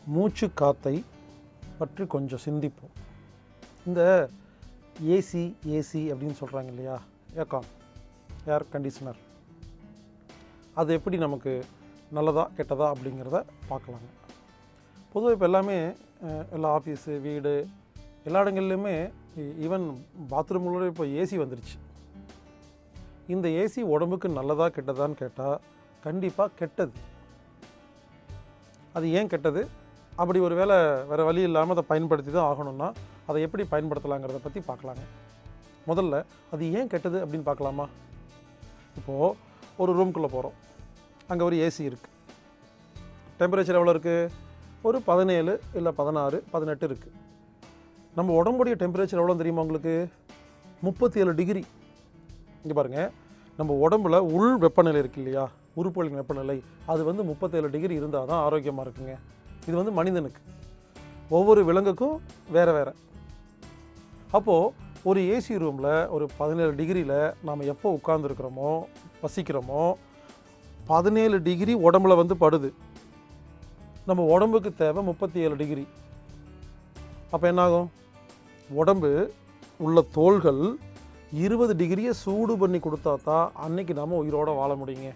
மூச்சு காத்தை பற்றி கொஞ்சம் சிந்திப்போம் இந்த ஏசி ஏசி அப்படின்னு சொல்கிறாங்க இல்லையா ஏகான் ஏர் கண்டிஷனர் அது எப்படி நமக்கு நல்லதா கெட்டதா அப்படிங்கிறத பார்க்கலாங்க பொதுவாக இப்போ எல்லாமே அஹ், எல்லா ஆஃபீஸு வீடு எல்லா இடங்கள்லையுமே ஈவன் பாத்ரூம்களோட இப்போ ஏசி வந்துருச்சு இந்த ஏசி உடம்புக்கு நல்லதா கெட்டதான்னு கேட்டால் கண்டிப்பாக கெட்டது அது ஏன் கெட்டது அப்படி ஒரு வேளை வேறு வழி இல்லாமல் அதை பயன்படுத்தி தான் ஆகணும்னா அதை எப்படி பயன்படுத்தலாங்கிறத பற்றி பார்க்கலாங்க முதல்ல அது ஏன் கெட்டது அப்படின்னு பார்க்கலாமா இப்போது ஒரு ரூம்குள்ளே போகிறோம் அங்கே ஒரு ஏசி இருக்குது டெம்பரேச்சர் எவ்வளோ இருக்குது ஒரு பதினேழு இல்லை பதினாறு பதினெட்டு இருக்குது நம்ம உடம்புடைய டெம்பரேச்சர் எவ்வளோ தெரியுமா உங்களுக்கு முப்பத்தி ஏழு டிகிரி இங்கே பாருங்கள் நம்ம உடம்புல உள் வெப்பநிலை இருக்கு இல்லையா உறுப்புகளின் வெப்பநிலை அது வந்து முப்பத்தேழு டிகிரி இருந்தால் தான் ஆரோக்கியமாக இருக்குங்க இது வந்து மனிதனுக்கு ஒவ்வொரு விலங்குக்கும் வேறு வேறு அப்போது ஒரு ஏசி ரூமில் ஒரு பதினேழு டிகிரியில் நாம் எப்போ உட்கார்ந்துருக்கிறோமோ வசிக்கிறோமோ பதினேழு டிகிரி உடம்புல வந்து படுது நம்ம உடம்புக்கு தேவை முப்பத்தி ஏழு டிகிரி அப்போ என்னாகும் உடம்பு உள்ள தோள்கள் இருபது டிகிரியை சூடு பண்ணி கொடுத்தா தான் அன்னைக்கு நாம் உயிரோட வாழ முடியுங்க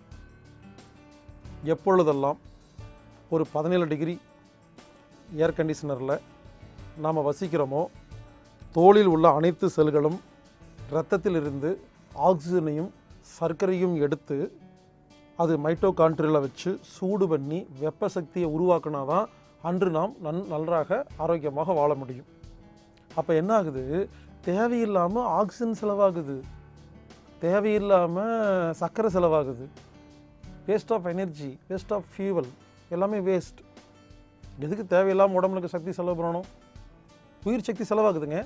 எப்பொழுதெல்லாம் ஒரு பதினேழு டிகிரி ஏர் கண்டிஷனரில் நாம் வசிக்கிறோமோ தோலில் உள்ள அனைத்து செல்களும் இரத்தத்திலிருந்து ஆக்சிஜனையும் சர்க்கரையும் எடுத்து அது மைட்டோகான்ட்ரியில் வச்சு சூடு பண்ணி வெப்ப சக்தியை உருவாக்குனா தான் அன்று நாம் நன் நன்றாக ஆரோக்கியமாக வாழ முடியும் அப்போ என்ன ஆகுது தேவையில்லாமல் ஆக்சிஜன் செலவாகுது தேவையில்லாமல் சர்க்கரை செலவாகுது waste of energy waste of fuel எல்லாமே வேஸ்ட் எதுக்கு தேவையில்லாமல் உடம்புக்கு சக்தி செலவு பண்ணணும் உயிர் சக்தி செலவாகுதுங்க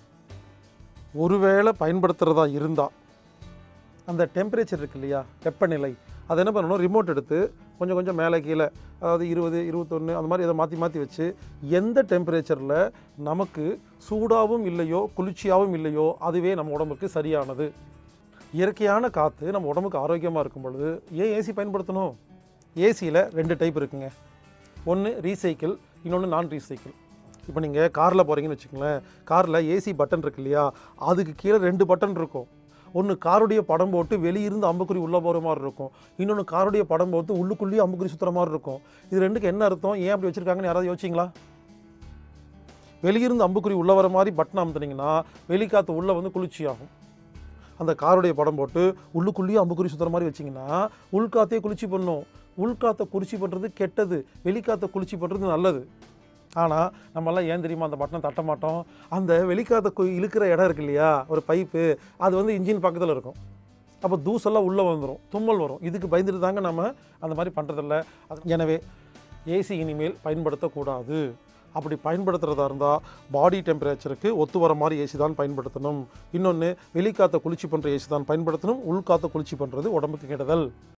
ஒருவேளை பயன்படுத்துகிறதா இருந்தால் அந்த டெம்பரேச்சர் இருக்கு இல்லையா வெப்பநிலை அதை என்ன பண்ணணும் ரிமோட் எடுத்து கொஞ்சம் கொஞ்சம் மேலே கீழே அதாவது இருபது இருபத்தொன்று அந்த மாதிரி இதை மாற்றி மாற்றி வச்சு எந்த டெம்பரேச்சரில் நமக்கு சூடாகவும் இல்லையோ குளிர்ச்சியாகவும் இல்லையோ அதுவே நம்ம உடம்புக்கு சரியானது இயற்கையான காற்று நம்ம உடம்புக்கு ஆரோக்கியமாக இருக்கும் பொழுது ஏன் ஏசி பயன்படுத்தணும் ஏசியில் ரெண்டு டைப் இருக்குங்க ஒன்று ரீசைக்கிள் இன்னொன்று நான் ரீசைக்கிள் இப்போ நீங்கள் காரில் போகிறீங்கன்னு வச்சுக்கோங்களேன் காரில் ஏசி பட்டன் இருக்கு இல்லையா அதுக்கு கீழே ரெண்டு பட்டன் இருக்கும் ஒன்று காருடைய படம் போட்டு வெளியிருந்து அம்புக்குறி உள்ளே போகிற மாதிரி இருக்கும் இன்னொன்று காருடைய படம் போட்டு உள்ளுக்குள்ளேயே அம்புக்குறி சுற்றுற மாதிரி இருக்கும் இது ரெண்டுக்கு என்ன அர்த்தம் ஏன் அப்படி வச்சுருக்காங்கன்னு யாராவது யோசிச்சிங்களா வெளியிருந்து அம்புக்குறி உள்ளே வர மாதிரி பட்டன் அமுத்துனீங்கன்னா வெளிக்காற்று உள்ளே வந்து குளிர்ச்சியாகும் அந்த காருடைய படம் போட்டு உள்ளுக்குள்ளேயே அம்புக்குறி சுற்றுற மாதிரி வச்சிங்கன்னா உள்காத்தையே குளிர்ச்சி பண்ணும் உள்காத்தை குளிர்ச்சி பண்ணுறது கெட்டது வெளிக்காத்தை குளிர்ச்சி பண்ணுறது நல்லது ஆனால் நம்மலாம் ஏன் தெரியுமா அந்த பட்டனை தட்ட மாட்டோம் அந்த வெளிக்காத்த கு- இழுக்கிற இடம் இருக்கு இல்லையா ஒரு பைப்பு அது வந்து இன்ஜின் பக்கத்தில் இருக்கும் அப்போ தூசெல்லாம் உள்ளே வந்துடும் தும்மல் வரும் இதுக்கு பயந்துட்டு தாங்க நம்ம அந்த மாதிரி பண்ணுறதில்ல அது எனவே ஏசி இனிமேல் பயன்படுத்தக்கூடாது அப்படி பயன்படுத்துகிறதா இருந்தால் பாடி டெம்பரேச்சருக்கு ஒத்து வர மாதிரி ஏசி தான் பயன்படுத்தணும் இன்னொன்று வெளிக்காத்த குளிர்ச்சி பண்ணுற ஏசி தான் பயன்படுத்தணும் உள்காத்த குளிர்ச்சி பண்ணுறது உடம்புக்கு கெடுதல்